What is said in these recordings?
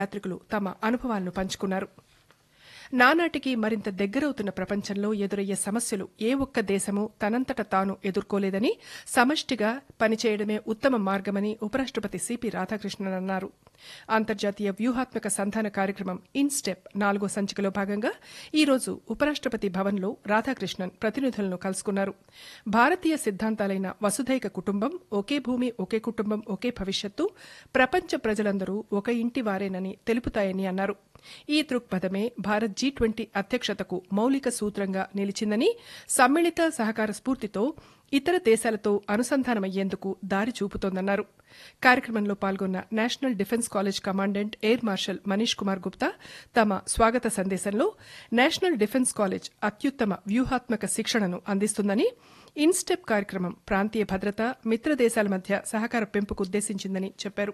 యాత్రికులు తమ అనుభవాలను పంచుకున్నారు నానాటికి మరింత దగ్గరవుతున్న ప్రపంచంలో ఎదురయ్యే సమస్యలు ఏ ఒక్క దేశమూ తనంతట తాను ఎదుర్కోలేదని సమష్టిగా పనిచేయడమే ఉత్తమ మార్గమని ఉపరాష్టపతి సిపి రాధాకృష్ణన్ అన్నారు అంతర్జాతీయ వ్యూహాత్మక సంధాన కార్యక్రమం ఇన్స్టెప్ నాలుగో సంచికలో భాగంగా ఈ రోజు ఉపరాష్టపతి భవన్లో రాధాకృష్ణన్ ప్రతినిధులను కలుసుకున్నారు భారతీయ సిద్ధాంతాలైన వసుధైక కుటుంబం ఒకే భూమి ఒకే కుటుంబం ఒకే భవిష్యత్తు ప్రపంచ ప్రజలందరూ ఒక ఇంటి వారేనని తెలుపుతాయని అన్నారు ఈ దృక్పథమే భారత్ జీ ట్వంటీ అధ్యక్షతకు మౌలిక సూత్రంగా నిలిచిందని సమ్మిళిత సహకార స్ఫూర్తితో ఇతర దేశాలతో అనుసంధానమయ్యేందుకు దారి చూపుతోందన్నారు కార్యక్రమంలో పాల్గొన్న national defence college commandant air marshal Manish Kumar Gupta తమ స్వాగత సందేశంలో నేషనల్ డిఫెన్స్ కాలేజ్ అత్యుత్తమ వ్యూహాత్మక శిక్షణను అందిస్తుందని ఇన్స్టెప్ కార్యక్రమం ప్రాంతీయ భద్రత మిత్ర దేశాల మధ్య సహకార పెంపుకు ఉద్దేశించిందని చెప్పారు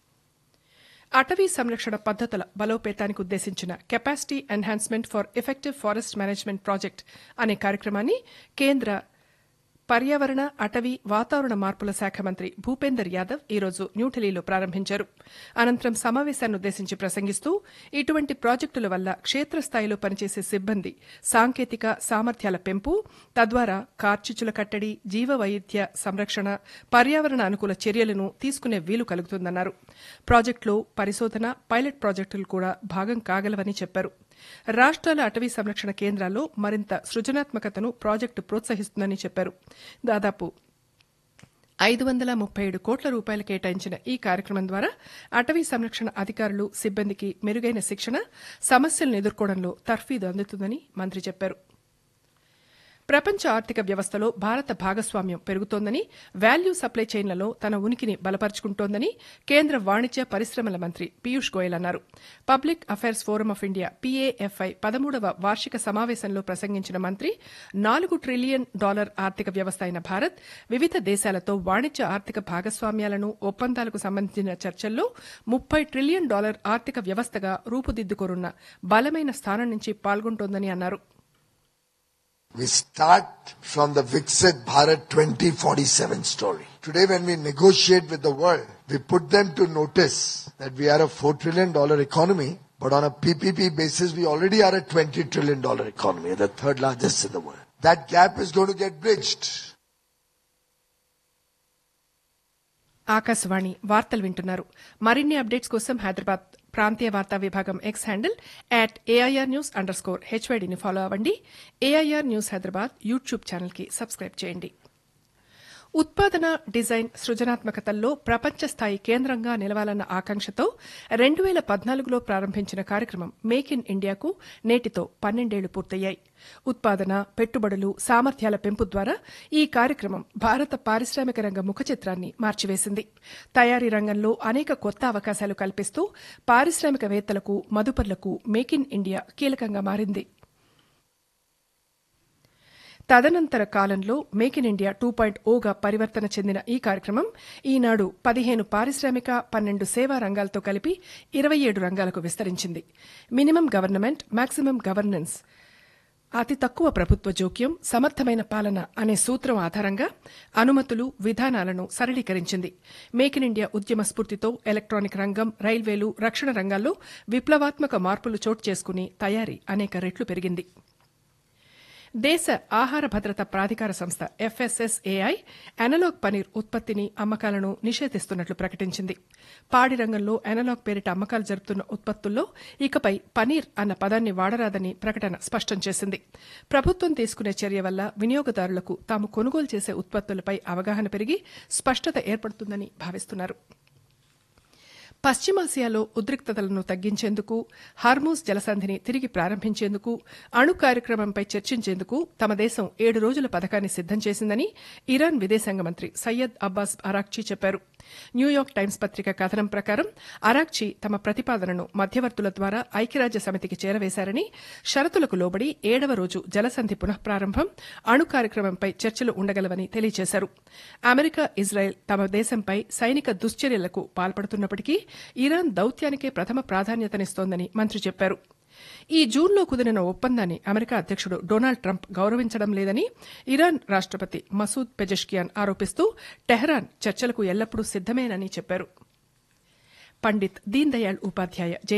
అటవీ సంరక్షణ పద్దతుల బలోపేతానికి ఉద్దేశించిన capacity enhancement for effective forest management project అనే కార్యక్రమాన్ని కేంద్ర పర్యావరణ అటవీ వాతావరణ మార్పుల శాఖ మంత్రి భూపేందర్ యాదవ్ ఈరోజు న్యూఢిల్లీలో ప్రారంభించారు అనంతరం సమావేశాన్ని ఉద్దేశించి ప్రసంగిస్తూ ఇటువంటి ప్రాజెక్టుల వల్ల క్షేత్రస్థాయిలో పనిచేసే సిబ్బంది సాంకేతిక సామర్థ్యాల పెంపు తద్వారా కార్చిచ్చుల కట్టడి జీవ వైవిధ్య సంరక్షణ పర్యావరణ అనుకూల చర్యలను తీసుకునే వీలు కలుగుతుందన్నారు ప్రాజెక్టులో పరిశోధన పైలట్ ప్రాజెక్టులు కూడా భాగం కాగలవని చెప్పారు రాష్ట్రాల అటవీ సంరక్షణ కేంద్రాల్లో మరింత సృజనాత్మకతను ప్రాజెక్టు ప్రోత్సహిస్తుందని చెప్పారు దాదాపు ఐదు వందల ముప్పై ఏడు కోట్ల రూపాయలు కేటాయించిన ఈ కార్యక్రమం ద్వారా అటవీ సంరక్షణ అధికారులు సిబ్బందికి మెరుగైన శిక్షణ సమస్యలను ఎదుర్కోవడంలో తర్ఫీదు అందుతుందని మంత్రి చెప్పారు ప్రపంచ ఆర్థిక వ్యవస్థలో భారత భాగస్వామ్యం పెరుగుతోందని వాల్యూ సప్లై చైన్లలో తన ఉనికిని బలపరుచుకుంటోందని కేంద్ర వాణిజ్య పరిశ్రమల మంత్రి పీయూష్ గోయల్ అన్నారు public affairs forum of India PAFI పదమూడవ వార్షిక సమావేశంలో ప్రసంగించిన మంత్రి నాలుగు ట్రిలియన్ డాలర్ ఆర్థిక వ్యవస్థ అయిన భారత్ వివిధ దేశాలతో వాణిజ్య ఆర్థిక భాగస్వామ్యాలను ఒప్పందాలకు సంబంధించిన చర్చల్లో ముప్పై ట్రిలియన్ డాలర్ ఆర్థిక వ్యవస్థగా రూపుదిద్దుకోనున్న బలమైన స్థానం నుంచి పాల్గొంటోందని అన్నారు We start from the Viksit Bharat 2047 story. Today when we negotiate with the world, we put them to notice that we are a 4 trillion dollar economy, but on a PPP basis, we already are a 20 trillion dollar economy, the third largest in the world. That gap is going to get bridged. Akashvani వార్తలు వింటున్నారు మరిన్ని updates కోసం హైదరాబాద్ ప్రాంతీయ వార్తా విభాగం X handle at AIR news underscore స్కోర్ హెచ్వైడీని follow అవ్వండి ఏఐఆర్ న్యూస్ హైదరాబాద్ యూట్యూబ్ ఛానల్కి సబ్స్క్రైబ్ చేయండి ఉత్పాదన డిజైన్ సృజనాత్మకతల్లో ప్రపంచ స్థాయి కేంద్రంగా నిలవాలన్న ఆకాంక్షతో రెండు వేల పద్నాలుగులో ప్రారంభించిన కార్యక్రమం మేక్ ఇన్ ఇండియాకు నేటితో పన్నెండేళ్లు పూర్తయ్యాయి ఉత్పాదన పెట్టుబడులు సామర్థ్యాల పెంపు ద్వారా ఈ కార్యక్రమం భారత పారిశ్రామిక రంగ ముఖచిత్రాన్ని మార్చివేసింది తయారీ రంగంలో అనేక కొత్త అవకాశాలు కల్పిస్తూ పారిశ్రామికవేత్తలకు మదుపర్లకు మేక్ ఇన్ ఇండియా కీలకంగా మారింది తదనంతర కాలంలో make in India two point ఓగా పరివర్తన చెందిన ఈ కార్యక్రమం ఈనాడు పదిహేను పారిశ్రామిక పన్నెండు సేవా రంగాలతో కలిపి ఇరవై ఏడు రంగాలకు విస్తరించింది మినిమం గవర్నమెంట్ మాక్సిమం గవర్నెన్స్ అతి తక్కువ ప్రభుత్వ జోక్యం సమర్థమైన పాలన అనే సూత్రం ఆధారంగా అనుమతులు విధానాలను సరళీకరించింది మేక్ ఇన్ ఇండియా ఉద్యమ స్ఫూర్తితో ఎలక్ట్రానిక్ రంగం రైల్వేలు రక్షణ రంగాల్లో విప్లవాత్మక మార్పులు చోటు చేసుకుని తయారీ అనేక రెట్లు పెరిగింది దేశ ఆహార భద్రత ప్రాధికార సంస్థ ఎఫ్ఎస్ఎస్ఏఐ అనలాగ్ పనీర్ ఉత్పత్తిని అమ్మకాలను నిషేధిస్తున్నట్లు ప్రకటించింది పాడి రంగంలో అనలాగ్ పేరిట అమ్మకాలు జరుపుతున్న ఉత్పత్తుల్లో ఇకపై పనీర్ అన్న పదాన్ని వాడరాదని ప్రకటన స్పష్టం చేసింది ప్రభుత్వం తీసుకునే చర్య వల్ల వినియోగదారులకు తాము కొనుగోలు చేసే ఉత్పత్తులపై అవగాహన పెరిగి స్పష్టత ఏర్పడుతుందని భావిస్తున్నారు పశ్చిమాసియాలో ఉద్రిక్తతలను తగ్గించేందుకు హార్మూజ్ జలసంధిని తిరిగి ప్రారంభించేందుకు అణు కార్యక్రమంపై చర్చించేందుకు తమ దేశం ఏడు రోజుల పథకాన్ని సిద్దం చేసిందని ఇరాన్ విదేశాంగ మంత్రి సయ్యద్ అబ్బాస్ అరాక్చీ చెప్పారు న్యూయార్క్ టైమ్స్ పత్రిక కథనం ప్రకారం అరాక్చీ తమ ప్రతిపాదనను మధ్యవర్తుల ద్వారా ఐక్యరాజ్య సమితికి చేరవేశారని షరతులకు లోబడి ఏడవ రోజు జలసంధి పునఃప్రారంభం అణు కార్యక్రమంపై చర్చలు ఉండగలవని తెలియజేశారు అమెరికా ఇజ్రాయెల్ తమ దేశంపై సైనిక దుశ్చర్యలకు పాల్పడుతున్నప్పటికీ ఇరాన్ దౌత్యానికే ప్రథమ ప్రాధాన్యతనిస్తోందని మంత్రి చెప్పారు ఈ జూన్లో కుదిరిన ఒప్పందాన్ని అమెరికా అధ్యక్షుడు డొనాల్డ్ ట్రంప్ గౌరవించడం లేదని ఇరాన్ రాష్టపతి మసూద్ పెజెష్కియాన్ ఆరోపిస్తూ టెహ్రాన్ చర్చలకు ఎల్లప్పుడూ సిద్దమేనని చెప్పారు పండిత్ దీన్ దయాళ్ ఉపాధ్యాయ